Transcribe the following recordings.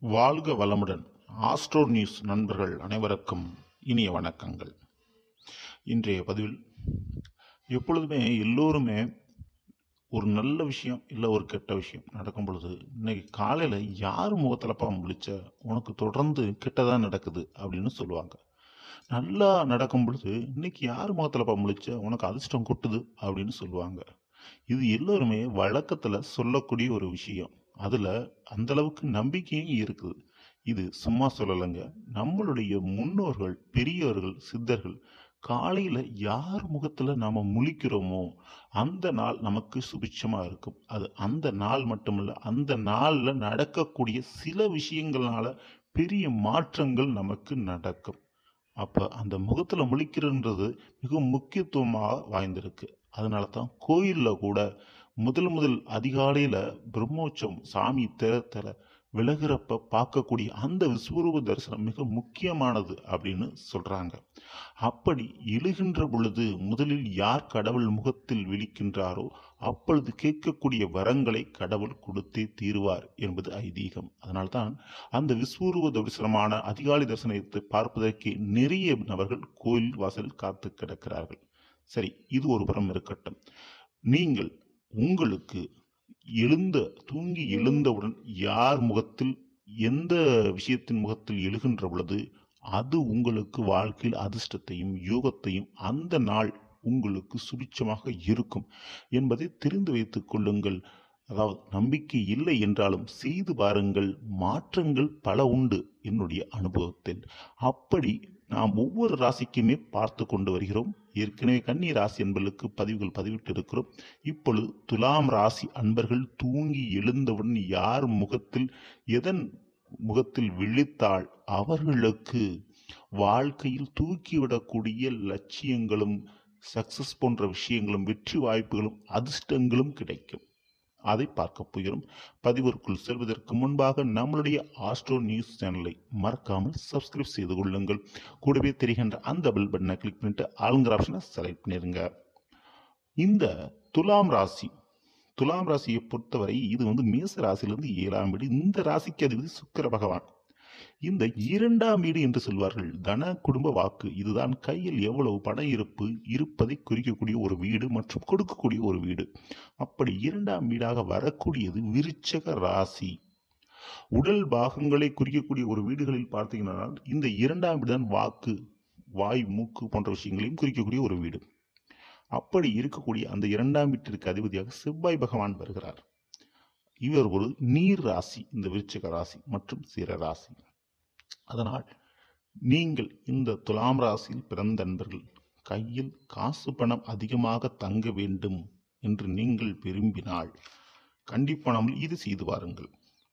வாழ்க வளமுடன் astro news நண்பர்கள் அனைவருக்கும் இனிய வணக்கங்கள் இன்றைய பதிவில் எப்பொழுதுமே எல்லோருமே ஒரு நல்ல விஷயம் இல்லை ஒரு கெட்ட விஷயம் நடக்கும் பொழுது இன்னைக்கு காலையில் யார் முகத்திலப்பா முழிச்ச உனக்கு தொடர்ந்து கெட்டதாக நடக்குது அப்படின்னு சொல்லுவாங்க நல்லா நடக்கும் பொழுது இன்னைக்கு யார் முகத்திலப்பா முழிச்ச உனக்கு அதிர்ஷ்டம் கொட்டுது அப்படின்னு சொல்லுவாங்க இது எல்லோருமே வழக்கத்தில் சொல்லக்கூடிய ஒரு விஷயம் அதில் அந்த அளவுக்கு நம்பிக்கையும் இருக்குது இது சும்மா சொல்லலைங்க நம்மளுடைய முன்னோர்கள் பெரியவர்கள் சித்தர்கள் காலையில் யார் முகத்தில் நாம் முழிக்கிறோமோ அந்த நாள் நமக்கு சுபிட்சமாக இருக்கும் அது அந்த நாள் மட்டுமல்ல அந்த நாளில் நடக்கக்கூடிய சில விஷயங்கள்னால பெரிய மாற்றங்கள் நமக்கு நடக்கும் அப்போ அந்த முகத்தில் முழிக்கிறன்றது மிக முக்கியத்துவமாக வாய்ந்திருக்கு அதனால தான் கோயிலில் கூட முதல் முதல் அதிகாலையில் பிரம்மோற்சவம் சாமி திற திற விலகிறப்ப பார்க்கக்கூடிய அந்த விஸ்வரூப தரிசனம் மிக முக்கியமானது அப்படின்னு சொல்றாங்க அப்படி எழுகின்ற பொழுது முதலில் யார் கடவுள் முகத்தில் விழிக்கின்றாரோ அப்பொழுது கேட்கக்கூடிய வரங்களை கடவுள் கொடுத்தே தீருவார் என்பது ஐதீகம் அதனால்தான் அந்த விஸ்வரூப தரிசனமான அதிகாலை தரிசனத்தை பார்ப்பதற்கு நிறைய நபர்கள் கோயில் வாசலில் காத்து கிடக்கிறார்கள் சரி இது ஒரு புறம் இருக்கட்டும் நீங்கள் உங்களுக்கு எழுந்த தூங்கி எழுந்தவுடன் யார் முகத்தில் எந்த விஷயத்தின் முகத்தில் எழுகின்ற பொழுது அது உங்களுக்கு வாழ்க்கையில் அதிர்ஷ்டத்தையும் யோகத்தையும் அந்த நாள் உங்களுக்கு சுபிட்சமாக இருக்கும் என்பதை தெரிந்து வைத்துக் கொள்ளுங்கள் அதாவது நம்பிக்கை இல்லை என்றாலும் செய்து பாருங்கள் மாற்றங்கள் பல உண்டு என்னுடைய அனுபவத்தில் அப்படி நாம் ஒவ்வொரு ராசிக்குமே பார்த்து கொண்டு வருகிறோம் ஏற்கனவே கன்னி ராசி அன்பர்களுக்கு பதிவுகள் பதிவிட்டு இருக்கிறோம் இப்பொழுது துலாம் ராசி அன்பர்கள் தூங்கி எழுந்தவுடன் யார் முகத்தில் எதன் முகத்தில் விழித்தால் அவர்களுக்கு வாழ்க்கையில் தூக்கிவிடக்கூடிய லட்சியங்களும் சக்சஸ் போன்ற விஷயங்களும் வெற்றி வாய்ப்புகளும் அதிர்ஷ்டங்களும் கிடைக்கும் அதை பார்க்க போகிறோம் பதிவிற்குள் செல்வதற்கு முன்பாக நம்மளுடைய ஆஸ்ட்ரோ நியூஸ் சேனலை மறக்காமல் சப்ஸ்கிரைப் செய்து கொள்ளுங்கள் கூடவே தெரிகின்ற அந்த பெல் பட்டனை கிளிக் பண்ணிட்டு ஆளுங்கிற ஆப்ஷனை செலக்ட் பண்ணிருங்க இந்த துலாம் ராசி துலாம் ராசியை பொறுத்தவரை இது வந்து மேச ராசியிலிருந்து ஏழாம் வீடு இந்த ராசிக்கு அதிபதி சுக்கிர பகவான் இந்த இரண்டாம் வீடு என்று சொல்வார்கள் தன குடும்ப வாக்கு இதுதான் கையில் எவ்வளவு பண இருப்பு இருப்பதை குறிக்கக்கூடிய ஒரு வீடு மற்றும் கொடுக்கக்கூடிய ஒரு வீடு அப்படி இரண்டாம் வீடாக வரக்கூடியது விருச்சக ராசி உடல் பாகங்களை குறிக்கக்கூடிய ஒரு வீடுகளில் பார்த்தீங்கன்னா இந்த இரண்டாம் வீடு தான் வாக்கு வாய் மூக்கு போன்ற விஷயங்களையும் குறிக்கக்கூடிய ஒரு வீடு அப்படி இருக்கக்கூடிய அந்த இரண்டாம் வீட்டிற்கு அதிபதியாக செவ்வாய் பகவான் வருகிறார் இவர் ஒரு நீர் ராசி இந்த விருச்சிக ராசி மற்றும் சிற ராசி அதனால் நீங்கள் இந்த துலாம் ராசியில் பிறந்த நண்பர்கள் கையில் காசு பணம் அதிகமாக தங்க வேண்டும் என்று நீங்கள் விரும்பினால் கண்டிப்பாக இது செய்து வாருங்கள்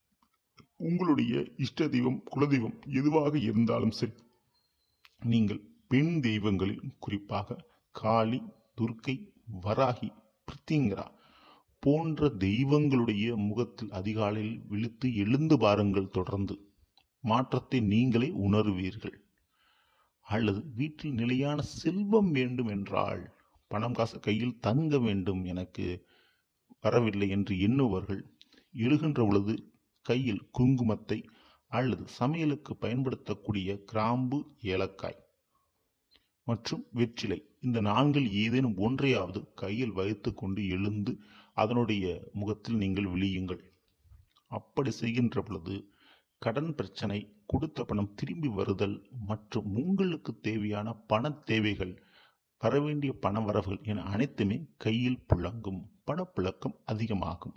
உங்களுடைய இஷ்ட தெய்வம் குலதெய்வம் எதுவாக இருந்தாலும் சரி நீங்கள் பெண் தெய்வங்களில் குறிப்பாக காளி துர்க்கை வராகி பிரித்திங்கரா போன்ற தெய்வங்களுடைய முகத்தில் அதிகாலையில் விழுத்து எழுந்து பாருங்கள் தொடர்ந்து மாற்றத்தை நீங்களே உணர்வீர்கள் அல்லது வீட்டில் நிலையான செல்வம் வேண்டும் என்றால் பணம் காசு கையில் தங்க வேண்டும் எனக்கு வரவில்லை என்று எண்ணுவர்கள் எழுகின்ற பொழுது கையில் குங்குமத்தை அல்லது சமையலுக்கு பயன்படுத்தக்கூடிய கிராம்பு ஏலக்காய் மற்றும் வெற்றிலை இந்த நான்கில் ஏதேனும் ஒன்றையாவது கையில் வைத்து கொண்டு எழுந்து அதனுடைய முகத்தில் நீங்கள் விழியுங்கள் அப்படி செய்கின்ற பொழுது கடன் பிரச்சனை கொடுத்த பணம் திரும்பி வருதல் மற்றும் உங்களுக்கு தேவையான பண தேவைகள் வரவேண்டிய பண வரவுகள் என அனைத்துமே கையில் புழங்கும் பணப்புழக்கம் அதிகமாகும்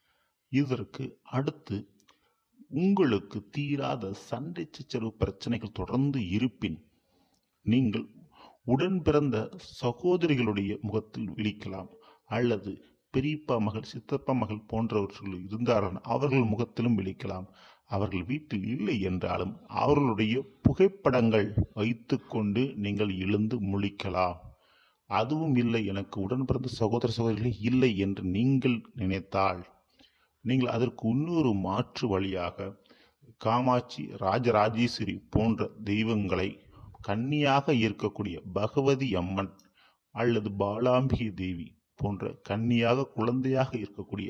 இதற்கு அடுத்து உங்களுக்கு தீராத சண்டை சச்சரவு பிரச்சனைகள் தொடர்ந்து இருப்பின் நீங்கள் உடன் பிறந்த சகோதரிகளுடைய முகத்தில் விழிக்கலாம் அல்லது பெரியப்பா மகள் சித்தப்பா மகள் போன்றவர்கள் இருந்தார்கள் அவர்கள் முகத்திலும் விழிக்கலாம் அவர்கள் வீட்டில் இல்லை என்றாலும் அவர்களுடைய புகைப்படங்கள் வைத்துக்கொண்டு நீங்கள் எழுந்து முழிக்கலாம் அதுவும் இல்லை எனக்கு உடன் பிறந்த சகோதர சகோதரிகளே இல்லை என்று நீங்கள் நினைத்தால் நீங்கள் அதற்கு இன்னொரு மாற்று வழியாக காமாட்சி ராஜராஜேஸ்வரி போன்ற தெய்வங்களை கன்னியாக இருக்கக்கூடிய பகவதி அம்மன் அல்லது பாலாம்பிகை தேவி போன்ற கன்னியாக குழந்தையாக இருக்கக்கூடிய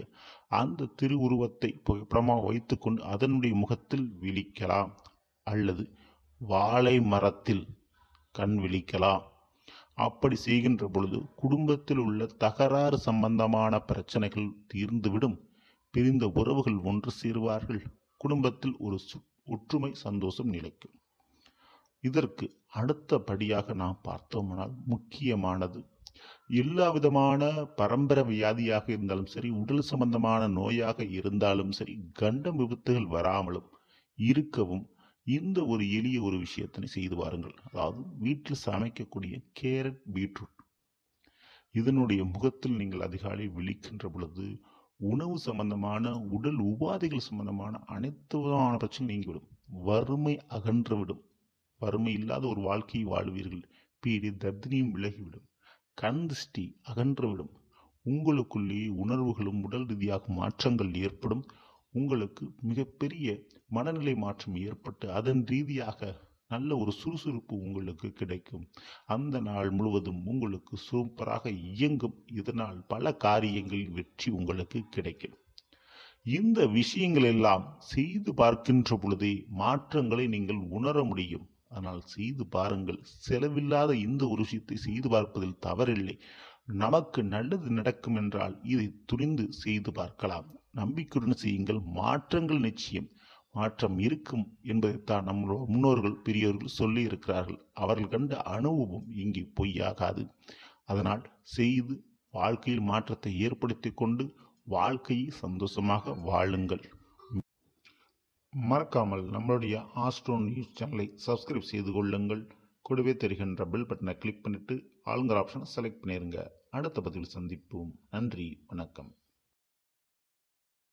அந்த திருவுருவத்தை புகைப்படமாக வைத்துக்கொண்டு அதனுடைய முகத்தில் விழிக்கலாம் அல்லது வாழை மரத்தில் கண் விழிக்கலாம் அப்படி செய்கின்ற பொழுது குடும்பத்தில் உள்ள தகராறு சம்பந்தமான பிரச்சனைகள் தீர்ந்துவிடும் பிரிந்த உறவுகள் ஒன்று சேருவார்கள் குடும்பத்தில் ஒரு சு- ஒற்றுமை சந்தோஷம் நிலைக்கும் இதற்கு அடுத்தபடியாக நாம் பார்த்தோமானால் முக்கியமானது எல்லா விதமான பரம்பரை வியாதியாக இருந்தாலும் சரி உடல் சம்பந்தமான நோயாக இருந்தாலும் சரி கண்டம் விபத்துகள் வராமலும் இருக்கவும் இந்த ஒரு எளிய ஒரு விஷயத்தினை செய்து பாருங்கள் அதாவது வீட்டில் சமைக்கக்கூடிய கேரட் பீட்ரூட் இதனுடைய முகத்தில் நீங்கள் அதிகாலை விழிக்கின்ற பொழுது உணவு சம்பந்தமான உடல் உபாதைகள் சம்பந்தமான அனைத்து விதமான பிரச்சனை நீங்கிவிடும் வறுமை அகன்றுவிடும் வறுமை இல்லாத ஒரு வாழ்க்கையை வாழ்வீர்கள் பீடி தர்தினியும் விலகிவிடும் கண் திருஷ்டி அகன்றுவிடும் உங்களுக்குள்ளே உணர்வுகளும் உடல் ரீதியாக மாற்றங்கள் ஏற்படும் உங்களுக்கு மிகப்பெரிய மனநிலை மாற்றம் ஏற்பட்டு அதன் ரீதியாக நல்ல ஒரு சுறுசுறுப்பு உங்களுக்கு கிடைக்கும் அந்த நாள் முழுவதும் உங்களுக்கு சூப்பராக இயங்கும் இதனால் பல காரியங்களில் வெற்றி உங்களுக்கு கிடைக்கும் இந்த விஷயங்கள் எல்லாம் செய்து பார்க்கின்ற பொழுதே மாற்றங்களை நீங்கள் உணர முடியும் ஆனால் செய்து பாருங்கள் செலவில்லாத இந்த ஒரு விஷயத்தை செய்து பார்ப்பதில் தவறில்லை நமக்கு நல்லது நடக்கும் என்றால் இதை துணிந்து செய்து பார்க்கலாம் நம்பிக்கையுடன் செய்யுங்கள் மாற்றங்கள் நிச்சயம் மாற்றம் இருக்கும் என்பதைத்தான் நம்மளோட முன்னோர்கள் பெரியோர்கள் சொல்லி இருக்கிறார்கள் அவர்கள் கண்ட அனுபவம் இங்கே பொய்யாகாது அதனால் செய்து வாழ்க்கையில் மாற்றத்தை ஏற்படுத்தி கொண்டு வாழ்க்கையை சந்தோஷமாக வாழுங்கள் மறக்காமல் நம்மளுடைய ஆஸ்ட்ரோ நியூஸ் சேனலை சப்ஸ்கிரைப் செய்து கொள்ளுங்கள் கூடவே தெரிகின்ற பெல் பட்டனை கிளிக் பண்ணிட்டு ஆளுங்கிற ஆப்ஷனை செலக்ட் பண்ணிடுங்க அடுத்த பதிவில் சந்திப்போம் நன்றி வணக்கம்